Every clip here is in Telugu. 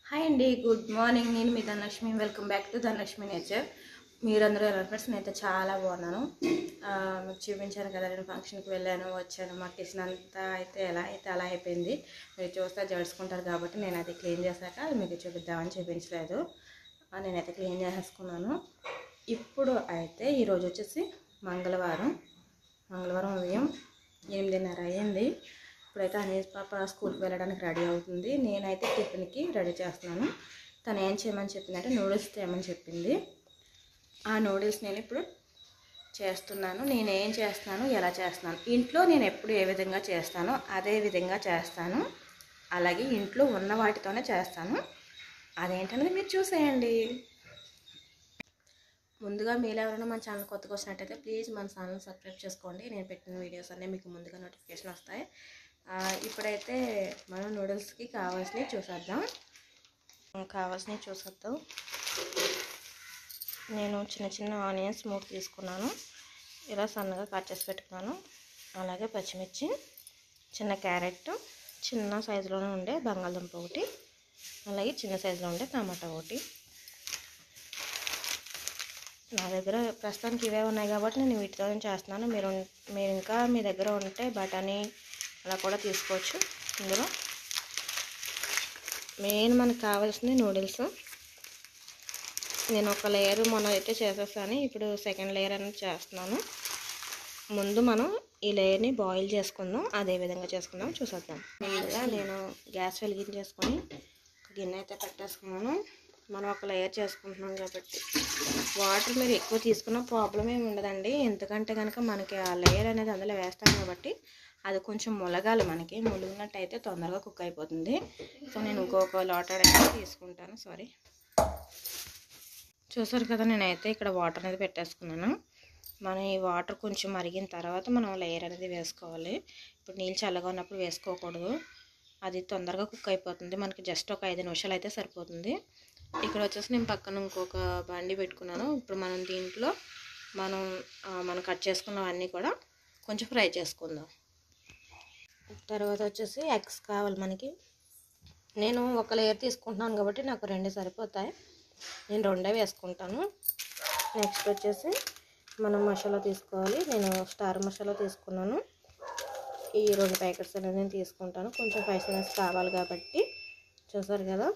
హాయ్ అండి గుడ్ మార్నింగ్ నేను మీ Dhanalakshmi welcome back to Dhanalakshmi nature మీరందరూ ఎలా ఫ్రెండ్స్ నేనైతే చాలా బాగున్నాను ఆ, మీకు చూపించాను కదా నేను ఫంక్షన్కి వెళ్ళాను వచ్చాను మా కిచెన్ అంతా అయితే ఎలా అయితే అలా అయిపోయింది మీరు చూస్తే జడుచుకుంటారు కాబట్టి నేను అది క్లీన్ చేశాక మీకు చూపిద్దామని చూపించలేదు ఆ, నేనైతే క్లీన్ చేసేసుకున్నాను ఇప్పుడు అయితే ఈరోజు వచ్చేసి మంగళవారం మంగళవారం ఉదయం ఎనిమిదిన్నర అయ్యింది ఇప్పుడైతే అనేష్ పాప స్కూల్కి వెళ్ళడానికి రెడీ అవుతుంది నేనైతే టిఫిన్కి రెడీ చేస్తున్నాను తను ఏం చేయమని చెప్పిందంటే నూడిల్స్ చేయమని చెప్పింది ఆ నూడిల్స్ నేను ఇప్పుడు చేస్తున్నాను నేను ఏం చేస్తున్నాను ఎలా చేస్తున్నాను ఇంట్లో నేను ఎప్పుడు ఏ విధంగా చేస్తానో అదే విధంగా చేస్తాను అలాగే ఇంట్లో ఉన్న వాటితోనే చేస్తాను అదేంటనేది మీరు చూసేయండి ముందుగా మీరు ఎవరైనా మన ఛానల్ కొత్తగా వచ్చినట్టయితే ప్లీజ్ మన ఛానల్ సబ్స్క్రైబ్ చేసుకోండి నేను పెట్టిన వీడియోస్ అన్నీ మీకు ముందుగా నోటిఫికేషన్ వస్తాయి ఆ, ఇప్పుడైతే మనం నూడిల్స్కి కావాల్సినవి చూసేద్దాం కావాల్సినవి చూసేద్దాం నేను చిన్న చిన్న ఆనియన్స్ మూడు తీసుకున్నాను ఇలా సన్నగా కట్ చేసి పెట్టుకున్నాను అలాగే పచ్చిమిర్చి చిన్న క్యారెట్ చిన్న సైజులోనే ఉండే బంగాళదుంప ఒకటి అలాగే చిన్న సైజులో ఉండే టమాటా ఒకటి నా దగ్గర ప్రస్తుతానికి ఇవే ఉన్నాయి కాబట్టి నేను వీటితో చేస్తున్నాను మీరు మీరు ఇంకా మీ దగ్గర ఉంటే బఠానీ అలా కూడా తీసుకోవచ్చు ఇందులో మెయిన్ మనకు కావాల్సింది నూడిల్స్ నేను ఒక లేయర్ మొన్న అయితే చేసేసాను ఇప్పుడు సెకండ్ లేయర్ అనేది చేస్తున్నాను ముందు మనం ఈ లేయర్ని బాయిల్ చేసుకుందాం అదే విధంగా చేసుకుందాం చూసేద్దాం ముందుగా నేను గ్యాస్ వెలిగించేసుకొని ఒక గిన్నె అయితే పెట్టేసుకున్నాను మనం ఒక లేయర్ చేసుకుంటున్నాం కాబట్టి వాటర్ మీరు ఎక్కువ తీసుకున్న ప్రాబ్లం ఏమి ఉండదండి ఎందుకంటే కనుక మనకి ఆ లేయర్ అనేది అందులో వేస్తాం కాబట్టి అది కొంచెం ములగాలి మనకి ములిగినట్టయితే తొందరగా కుక్ అయిపోతుంది సో నేను ఇంకొక లోటర్ అనేది తీసుకుంటాను సారీ చూసారు కదా నేనైతే ఇక్కడ వాటర్ అనేది పెట్టేసుకున్నాను మనం ఈ వాటర్ కొంచెం మరిగిన తర్వాత మనం లేయర్ అనేది వేసుకోవాలి ఇప్పుడు నీళ్ళు చల్లగా ఉన్నప్పుడు వేసుకోకూడదు అది తొందరగా కుక్ అయిపోతుంది మనకి జస్ట్ ఒక ఐదు నిమిషాలు అయితే సరిపోతుంది ఇక్కడ వచ్చేసి నేను పక్కన ఇంకొక బండి పెట్టుకున్నాను ఇప్పుడు మనం దీంట్లో మనం ఆ, మనం కట్ చేసుకున్నవన్నీ కూడా కొంచెం ఫ్రై చేసుకుందాం తర్వాత వచ్చేసి ఎగ్స్ కావాలి మనకి నేను ఒక లేయర్ తీసుకుంటున్నాను కాబట్టి నాకు రెండు సరిపోతాయి నేను రెండే వేసుకుంటాను నెక్స్ట్ వచ్చేసి మనం మసాలా తీసుకోవాలి నేను స్టార్ మసాలా తీసుకున్నాను ఈ రెండు ప్యాకెట్స్ అనేది నేను తీసుకుంటాను కొంచెం స్పైసీనెస్ కావాలి కాబట్టి చూసారు కదా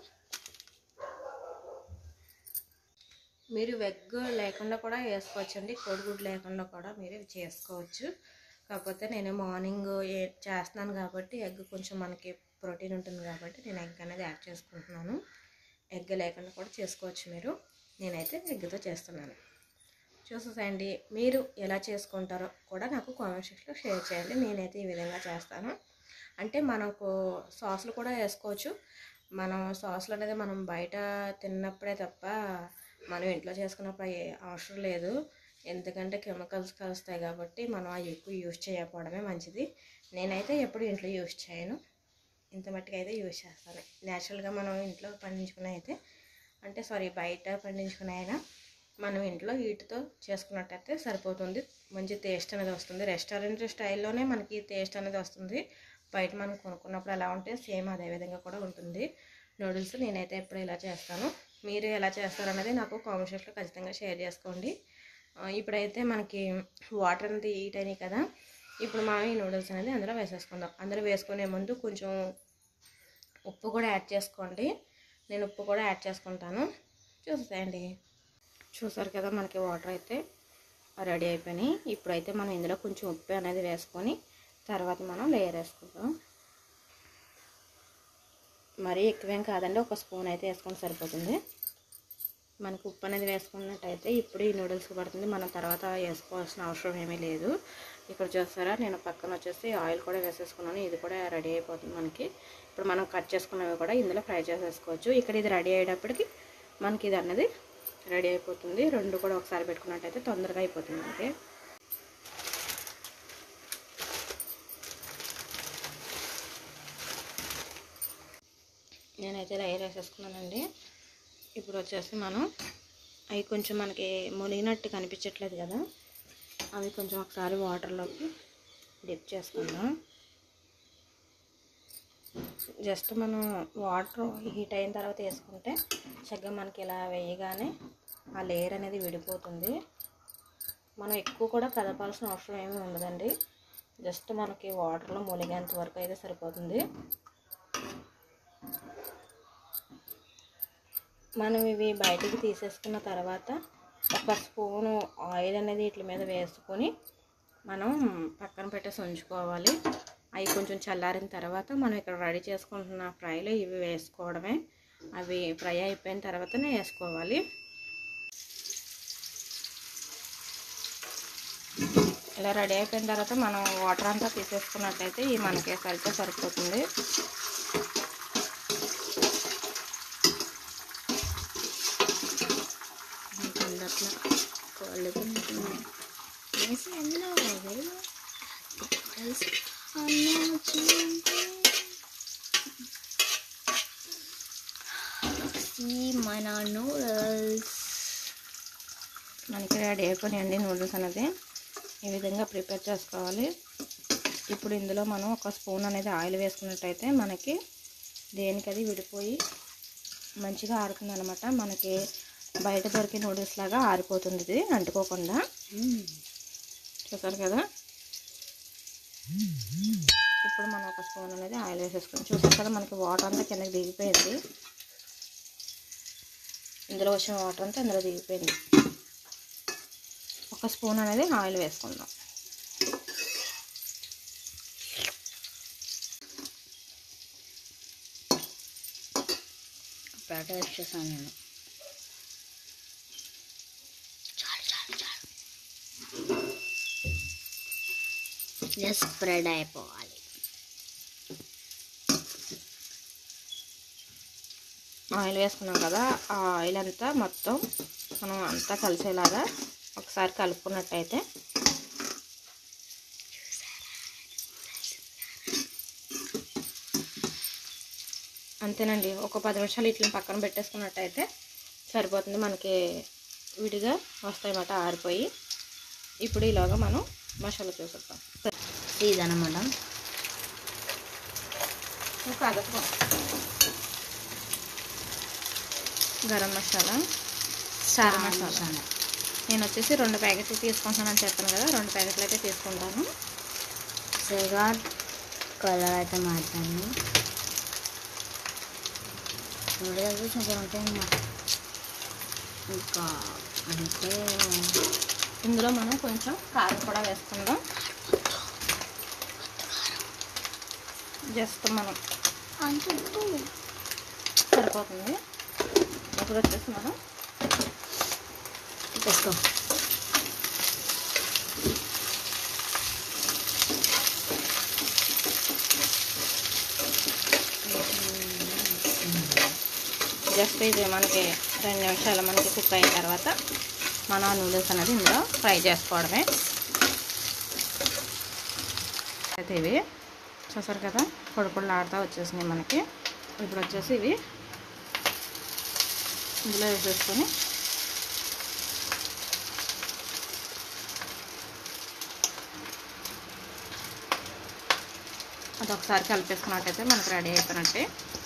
మీరు వెగ్ లేకుండా కూడా వేసుకోవచ్చు అండి కోడిగుడ్డు లేకుండా కూడా మీరు చేసుకోవచ్చు కాకపోతే నేను మార్నింగ్ ఏ చేస్తున్నాను కాబట్టి ఎగ్ కొంచెం మనకి ప్రోటీన్ ఉంటుంది కాబట్టి నేను ఎగ్ అనేది యాడ్ చేసుకుంటున్నాను ఎగ్ లేకుండా కూడా చేసుకోవచ్చు మీరు నేనైతే ఎగ్తో చేస్తున్నాను చూసేసండి మీరు ఎలా చేసుకుంటారో కూడా నాకు కామెంట్ సెక్షన్లో షేర్ చేయండి నేనైతే ఈ విధంగా చేస్తాను అంటే మనకు సాసులు కూడా వేసుకోవచ్చు మనం సాసులు అనేది మనం బయట తిన్నప్పుడే తప్ప మనం ఇంట్లో చేసుకున్నప్పుడు అవి అవసరం లేదు ఎందుకంటే కెమికల్స్ కలుస్తాయి కాబట్టి మనం అవి ఎక్కువ యూజ్ చేయకపోవడమే మంచిది నేనైతే ఎప్పుడు ఇంట్లో యూజ్ చేయను ఇంత మట్టుకు అయితే యూజ్ చేస్తాను న్యాచురల్గా మనం ఇంట్లో పండించుకున్న అయితే అంటే సారీ బయట పండించుకున్న అయినా మనం ఇంట్లో వీటితో చేసుకున్నట్టయితే సరిపోతుంది మంచి టేస్ట్ అనేది వస్తుంది రెస్టారెంట్ స్టైల్లోనే మనకి టేస్ట్ అనేది వస్తుంది బయట మనం కొనుక్కున్నప్పుడు ఎలా ఉంటే సేమ్ అదే విధంగా కూడా ఉంటుంది నూడిల్స్ నేనైతే ఎప్పుడు ఇలా చేస్తాను మీరు ఎలా చేస్తారనేది నాకు కామెంట్ సెక్షన్లో ఖచ్చితంగా షేర్ చేసుకోండి ఆ, ఇప్పుడైతే మనకి వాటర్ అనేది హీట్ అయినాయి కదా ఇప్పుడు మనం ఈ నూడిల్స్ అనేది అందులో వేసేసుకుందాం అందులో వేసుకునే ముందు కొంచెం ఉప్పు కూడా యాడ్ చేసుకోండి నేను ఉప్పు కూడా యాడ్ చేసుకుంటాను చూసేయండి చూసారు కదా మనకి వాటర్ అయితే రెడీ అయిపోయినాయి ఇప్పుడైతే మనం ఇందులో కొంచెం ఉప్పు అనేది వేసుకొని తర్వాత మనం లేయర్ వేసుకుందాం మరీ ఎక్కువేం కాదండి ఒక స్పూన్ అయితే వేసుకొని సరిపోతుంది మనకు ఉప్పు అనేది వేసుకున్నట్టయితే ఇప్పుడు ఈ నూడిల్స్ పడుతుంది మనం తర్వాత వేసుకోవాల్సిన అవసరం ఏమీ లేదు ఇక్కడ చూస్తారా నేను పక్కన వచ్చేసి ఆయిల్ కూడా వేసేసుకున్నాను ఇది కూడా రెడీ అయిపోతుంది మనకి ఇప్పుడు మనం కట్ చేసుకున్నవి కూడా ఇందులో ఫ్రై చేసేసుకోవచ్చు ఇక్కడ ఇది రెడీ అయ్యేటప్పటికి మనకి ఇది అన్నది రెడీ అయిపోతుంది రెండు కూడా ఒకసారి పెట్టుకున్నట్టయితే తొందరగా అయిపోతుంది మనకి నేనైతే లేయర్ వేసేసుకున్నానండి ఇప్పుడు వచ్చేసి మనం అవి కొంచెం మనకి మునిగినట్టు కనిపించట్లేదు కదా అవి కొంచెం ఒకసారి వాటర్లోకి డిప్ చేసుకుందాం జస్ట్ మనం వాటర్ హీట్ అయిన తర్వాత వేసుకుంటే చక్కగా మనకి ఇలా వేయగానే ఆ లేయర్ అనేది విడిపోతుంది మనం ఎక్కువ కూడా కదపాల్సిన అవసరం ఏమీ ఉండదండి జస్ట్ మనకి వాటర్లో మునిగేంత వరకు అయితే సరిపోతుంది మనం ఇవి బయటికి తీసేసుకున్న తర్వాత ఒక స్పూను ఆయిల్ అనేది వీటి మీద వేసుకొని మనం పక్కన పెట్టేసి ఉంచుకోవాలి అవి కొంచెం చల్లారిన తర్వాత మనం ఇక్కడ రెడీ చేసుకుంటున్న ఫ్రైలో ఇవి వేసుకోవడమే అవి ఫ్రై అయిపోయిన తర్వాతనే వేసుకోవాలి ఇలా రెడీ అయిపోయిన తర్వాత మనం వాటర్ అంతా తీసేసుకున్నట్టయితే ఇవి మనకి సరిగ్గా సరిపోతుంది అట్లా కోళ్ళకు వేసి అందులో వేలు కలిసి అన్నం వచ్చిందంటే ఈ మన నూడిల్స్ మనకి రెడీ అయిపోయినాయండి నూడిల్స్ అనేది ఈ విధంగా ప్రిపేర్ చేసుకోవాలి ఇప్పుడు ఇందులో మనం ఒక స్పూన్ అనేది ఆయిల్ వేసుకున్నట్టయితే మనకి దేనికి అది విడిపోయి మంచిగా ఆరుతుంది అనమాట మనకి బయట దొరికే నూడిల్స్ లాగా ఆరిపోతుంది ఇది అంటుకోకుండా చూసారు కదా ఇప్పుడు మనం ఒక స్పూన్ అనేది ఆయిల్ వేసేసుకుని చూసారు కదా మనకి వాటర్ అంతా కిందకి దిగిపోయింది ఇందులో వచ్చిన వాటర్ అంతా ఇందులో దిగిపోయింది ఒక స్పూన్ అనేది ఆయిల్ వేసుకుందాం పేట వచ్చేసాను నేను చాలు చాలు చాలు జస్ట్ స్ప్రెడ్ అయిపోవాలి ఆయిల్ వేసుకున్నాం కదా ఆ ఆయిల్ అంతా మొత్తం మనం అంతా కలిసేలాగా ఒకసారి కలుపుకున్నట్టయితే అంతేనండి ఒక పది నిమిషాలు ఇట్లా పక్కన పెట్టేసుకున్నట్టయితే సరిపోతుంది మనకి విడిగా వస్తాయన్నమాట ఆరిపోయి ఇప్పుడు ఇలాగా మనం మసాలా చూసేద్దాం ఇదన్నమాట ఇంకా అదొక గరం మసాలా చారు మసాలా నేను వచ్చేసి రెండు ప్యాకెట్లు తీసుకుంటున్నానని చెప్పాను కదా రెండు ప్యాకెట్లు అయితే తీసుకుంటాను సరిగా కలర్ అయితే మారుతాను నూడిల్స్ సూపర్ ఉంటాయి అన్నమాట ఇంకా అంటే ఇందులో మనం కొంచెం కారం కూడా వేసుకుందాం జస్ట్ మనం అంతే సరిపోతుంది ఇప్పుడు వచ్చేసి మనం తీసుకో జస్ట్ ఇది మనకి రెండు నిమిషాలు మనకి కుక్ అయిన తర్వాత మనం ఆ నూడిల్స్ అనేది ఇందులో ఫ్రై చేసుకోవడమే అయితే ఇవి చూసారు కదా పొడి పొడిలు ఆడుతూ వచ్చేసినాయి మనకి ఇప్పుడు వచ్చేసి ఇవి ఇందులో వేసేసుకొని అది ఒకసారి కలిపేసుకున్నట్టయితే మనకు రెడీ అయిపోయినట్టే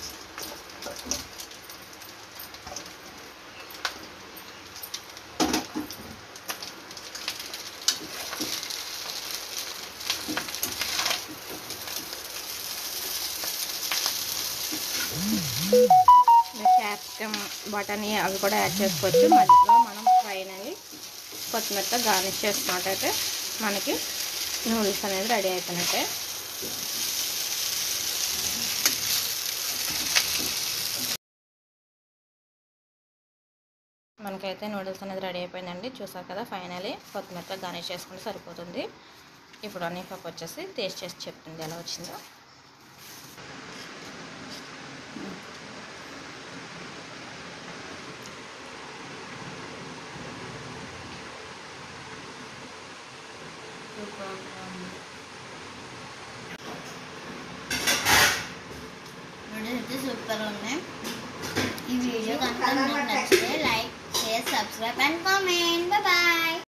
క్యాప్సికమ్ బటానీ అవి కూడా యాడ్ చేసుకోవచ్చు మధ్యలో మనం ఫ్రై అనేది కొత్తిమీరతో గార్నిష్ చేసుకున్నట్టయితే మనకి నూడిల్స్ అనేది రెడీ అయిపోయినట్టే మనకైతే నూడిల్స్ అనేది రెడీ అయిపోయిందండి చూసారు కదా ఫైనలీ కొత్తిమీరతో గార్నిష్ చేసుకుంటే సరిపోతుంది ఇప్పుడు అన్ని పప్పు వచ్చేసి టేస్ట్ చేసి చెప్తుంది ఎలా వచ్చిందో నూడిల్స్ అయితే సూపర్ ఉన్నాయి ఈ వీడియో కనుక మీకు నచ్చితే like share subscribe and comment bye